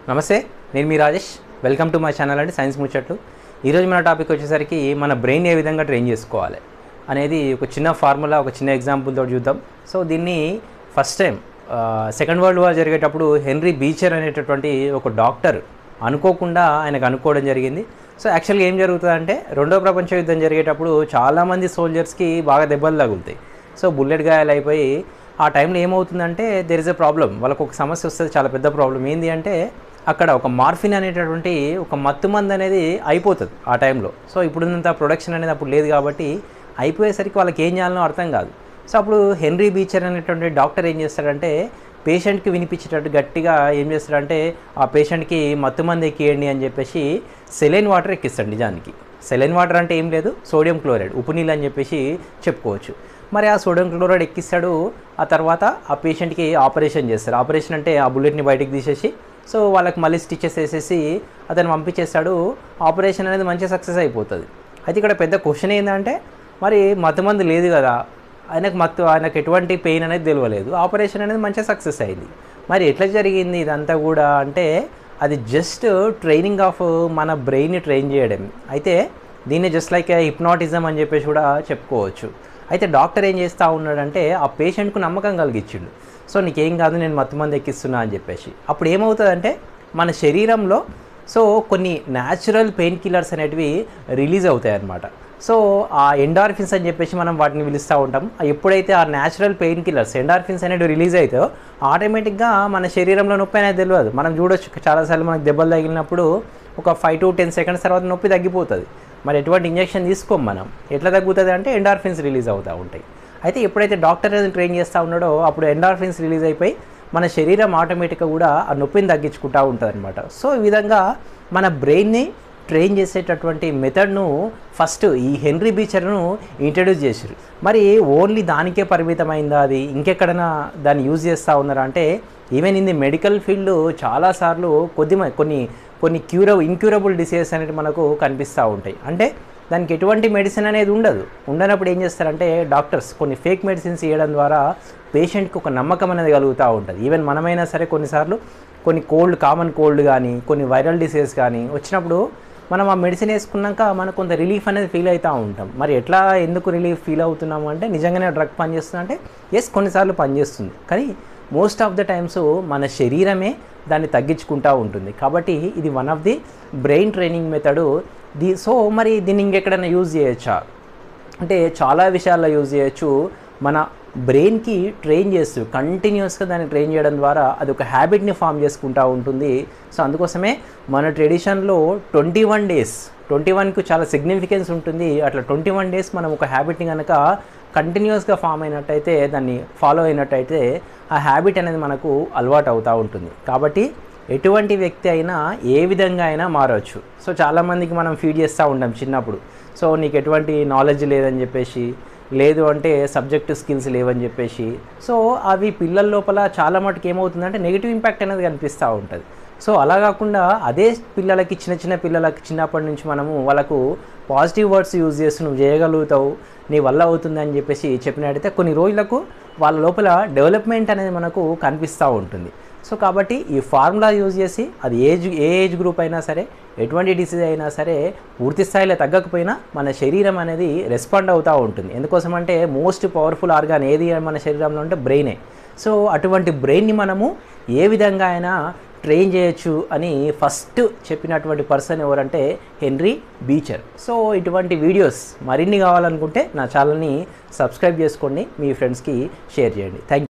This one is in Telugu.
నమస్తే నేను మీ Rajesh welcome to my channel అండి సైన్స్ ముచ్చట్లు ఈరోజు మన టాపిక్ వచ్చేసరికి మన బ్రెయిన్ ఏ విధంగా ట్రైన్ చేసుకోవాలి అనేది ఒక చిన్న ఫార్ములా ఒక చిన్న ఎగ్జాంపుల్ తోటి చూద్దాం సో దీన్ని first time second world war జరిగేటప్పుడు హెన్రీ బీచర్ అనేటటువంటి ఒక డాక్టర్ అనుకోకుండా ఆయనకు అనుకోవడం జరిగింది సో యాక్చువల్గా ఏం జరుగుతుందంటే రెండో ప్రపంచ యుద్ధం జరిగేటప్పుడు చాలామంది సోల్జర్స్కి బాగా దెబ్బలు తగులుతాయి సో బుల్లెట్ గాయాలు అయిపోయి ఆ టైంలో ఏమవుతుందంటే దెర్ ఇస్ ఎ ప్రాబ్లం వాళ్ళకు ఒక సమస్య వస్తుంది చాలా పెద్ద ప్రాబ్లం ఏంటి అంటే అక్కడ ఒక మార్ఫిన్ అనేటటువంటి ఒక మత్తు మందు అనేది అయిపోతుంది ఆ టైంలో సో ఇప్పుడున్నంత ప్రొడక్షన్ అనేది అప్పుడు లేదు కాబట్టి అయిపోయేసరికి వాళ్ళకి ఏం చేయాలనో అర్థం కాదు సో అప్పుడు హెన్రీ బీచర్ అనేటువంటి డాక్టర్ ఏం చేస్తాడంటే పేషెంట్కి వినిపించేటట్టు గట్టిగా ఏం చేస్తాడంటే ఆ పేషెంట్కి మత్తు మంది ఎక్కియండి అని చెప్పేసి సెలైన్ వాటర్ ఎక్కిస్తాడు నిజానికి సెలైన్ వాటర్ అంటే ఏం లేదు సోడియం క్లోరైడ్ ఉప్పు నీళ్ళు అని చెప్పేసి చెప్పుకోవచ్చు మరి ఆ సోడియం క్లోరైడ్ ఎక్కిస్తాడు ఆ తర్వాత ఆ పేషెంట్కి ఆపరేషన్ చేస్తారు ఆపరేషన్ అంటే ఆ బుల్లెట్ని బయటికి తీసేసి సో వాళ్ళకి మళ్ళీ స్టిచెస్ వేసేసి అతను పంపించేస్తాడు ఆపరేషన్ అనేది మంచిగా సక్సెస్ అయిపోతుంది అయితే ఇక్కడ పెద్ద క్వశ్చన్ ఏంటంటే మరి మత్తమందు లేదు కదా ఆయనకు మత్తు ఆయనకు ఎటువంటి పెయిన్ అనేది తెలియలేదు ఆపరేషన్ అనేది మంచిగా సక్సెస్ అయింది మరి ఎట్లా జరిగింది ఇదంతా కూడా అంటే అది జస్ట్ ట్రైనింగ్ ఆఫ్ మన బ్రెయిన్ని ట్రైన్ చేయడం అయితే దీన్ని జస్ట్ లైక్ హిప్నాటిజం అని చెప్పేసి కూడా చెప్పుకోవచ్చు అయితే డాక్టర్ ఏం చేస్తూ ఉన్నాడంటే ఆ పేషెంట్కు నమ్మకం కలిగించిండు సో నీకేం కాదు నేను మత్తుమంది ఎక్కిస్తున్నా అని చెప్పేసి అప్పుడు ఏమవుతుందంటే మన శరీరంలో సో కొన్ని న్యాచురల్ పెయిన్ కిల్లర్స్ అనేటివి రిలీజ్ అవుతాయి అన్నమాట సో ఆ ఎండార్ఫిన్స్ అని చెప్పేసి మనం వాటిని పిలుస్తూ ఉంటాం ఎప్పుడైతే ఆ న్యాచురల్ పెయిన్ కిల్లర్స్ ఎండార్ఫిన్స్ అనేవి రిలీజ్ అవుతాయో ఆటోమేటిక్గా మన శరీరంలో నొప్పి అనేది తెలియదు మనం చూడొచ్చు చాలాసార్లు మనకు దెబ్బలు తగిలినప్పుడు ఒక ఫైవ్ టు టెన్ సెకండ్స్ తర్వాత నొప్పి తగ్గిపోతుంది మరి ఎటువంటి ఇంజెక్షన్ తీసుకోం మనం ఎట్లా తగ్గుతుంది అంటే ఎండార్ఫిన్స్ రిలీజ్ అవుతూ ఉంటాయి అయితే ఎప్పుడైతే డాక్టర్ అనేది ట్రైన్ చేస్తూ ఉన్నాడో అప్పుడు ఎండార్ఫిన్స్ రిలీజ్ అయిపోయి మన శరీరం ఆటోమేటిక్గా కూడా ఆ నొప్పిని తగ్గించుకుంటూ ఉంటుంది అనమాట సో ఈ విధంగా మన బ్రెయిన్ని ట్రైన్ చేసేటటువంటి మెథడ్ను ఫస్ట్ ఈ హెన్రీ బీచర్ను ఇంట్రడ్యూస్ చేశారు మరి ఓన్లీ దానికే పరిమితమైందా అది ఇంకెక్కడైనా దాన్ని యూజ్ చేస్తూ ఉన్నారా అంటే even in the medical field చాలాసార్లు కొద్ది కొన్ని కొన్ని క్యూరబుల్ ఇన్క్యూరబుల్ డిసీజెస్ అనేవి మనకు కనిపిస్తూ ఉంటాయి అంటే దానికి ఎటువంటి మెడిసిన్ అనేది ఉండదు ఉండనప్పుడు ఏం చేస్తారంటే డాక్టర్స్ కొన్ని ఫేక్ మెడిసిన్స్ ఇవ్వడం ద్వారా పేషెంట్కి ఒక నమ్మకం అనేది కలుగుతూ ఉంటుంది ఈవెన్ మనమైనా సరే కొన్నిసార్లు కొన్ని కోల్డ్ కామన్ కోల్డ్ కానీ కొన్ని వైరల్ డిసీజెస్ కానీ వచ్చినప్పుడు మనం ఆ మెడిసిన్ వేసుకున్నాక మనకు కొంత రిలీఫ్ అనేది ఫీల్ అవుతూ ఉంటాం మరి ఎట్లా ఎందుకు రిలీఫ్ ఫీల్ అవుతున్నాము అంటే నిజంగానే డ్రగ్ పనిచేస్తుంది అంటే ఎస్ కొన్నిసార్లు పనిచేస్తుంది కానీ మోస్ట్ ఆఫ్ ద టైమ్స్ మన శరీరమే దాన్ని తగ్గించుకుంటూ ఉంటుంది కాబట్టి ఇది one of the brain training method దీ సో మరి దీన్ని ఇంకెక్కడైనా యూజ్ చేయొచ్చా అంటే చాలా విషయాల్లో యూజ్ చేయొచ్చు మన బ్రెయిన్కి ట్రైన్ చేస్తూ కంటిన్యూస్గా దాన్ని ట్రైన్ చేయడం ద్వారా అది ఒక హ్యాబిట్ని ఫామ్ చేసుకుంటూ ఉంటుంది సో అందుకోసమే మన ట్రెడిషన్లో ట్వంటీ వన్ డేస్ ట్వంటీ వన్కు చాలా సిగ్నిఫికెన్స్ ఉంటుంది అట్లా ట్వంటీ వన్ డేస్ మనం ఒక హ్యాబిట్ని కనుక కంటిన్యూస్గా ఫామ్ అయినట్టయితే దాన్ని ఫాలో అయినట్టయితే ఆ హ్యాబిట్ అనేది మనకు అలవాటు అవుతూ ఉంటుంది కాబట్టి ఎటువంటి వ్యక్తి అయినా ఏ విధంగా అయినా మారవచ్చు సో చాలామందికి మనం ఫీడ్ చేస్తూ ఉంటాం చిన్నప్పుడు సో నీకు ఎటువంటి నాలెడ్జ్ లేదని చెప్పేసి లేదు అంటే సబ్జెక్ట్ స్కిల్స్ లేవని చెప్పేసి సో అవి పిల్లల లోపల చాలా మటుకు ఏమవుతుందంటే నెగిటివ్ ఇంపాక్ట్ అనేది కనిపిస్తూ ఉంటుంది సో అలా కాకుండా అదే పిల్లలకి చిన్న చిన్న పిల్లలకి చిన్నప్పటి నుంచి మనము వాళ్ళకు పాజిటివ్ వర్డ్స్ యూజ్ చేసి నువ్వు చేయగలుగుతావు నీ వల్ల అవుతుంది అని చెప్పేసి చెప్పినట్టయితే కొన్ని రోజులకు వాళ్ళ లోపల డెవలప్మెంట్ అనేది మనకు కనిపిస్తూ ఉంటుంది సో కాబట్టి ఈ ఫార్ములా యూజ్ చేసి అది ఏజ్ ఏ ఏజ్ గ్రూప్ అయినా సరే ఎటువంటి డిసీజ్ అయినా సరే పూర్తి స్థాయిలో తగ్గకపోయినా మన శరీరం అనేది రెస్పాండ్ అవుతూ ఉంటుంది ఎందుకోసం అంటే మోస్ట్ పవర్ఫుల్ ఆర్గాన్ ఏది మన శరీరంలో అంటే బ్రెయినే సో అటువంటి బ్రెయిన్ని మనము ఏ విధంగా అయినా ట్రైన్ చేయొచ్చు అని ఫస్ట్ చెప్పినటువంటి పర్సన్ ఎవరంటే హెన్రీ బీచర్ సో ఇటువంటి వీడియోస్ మరిన్ని కావాలనుకుంటే నా ఛానల్ని సబ్స్క్రైబ్ చేసుకోండి మీ ఫ్రెండ్స్కి షేర్ చేయండి థ్యాంక్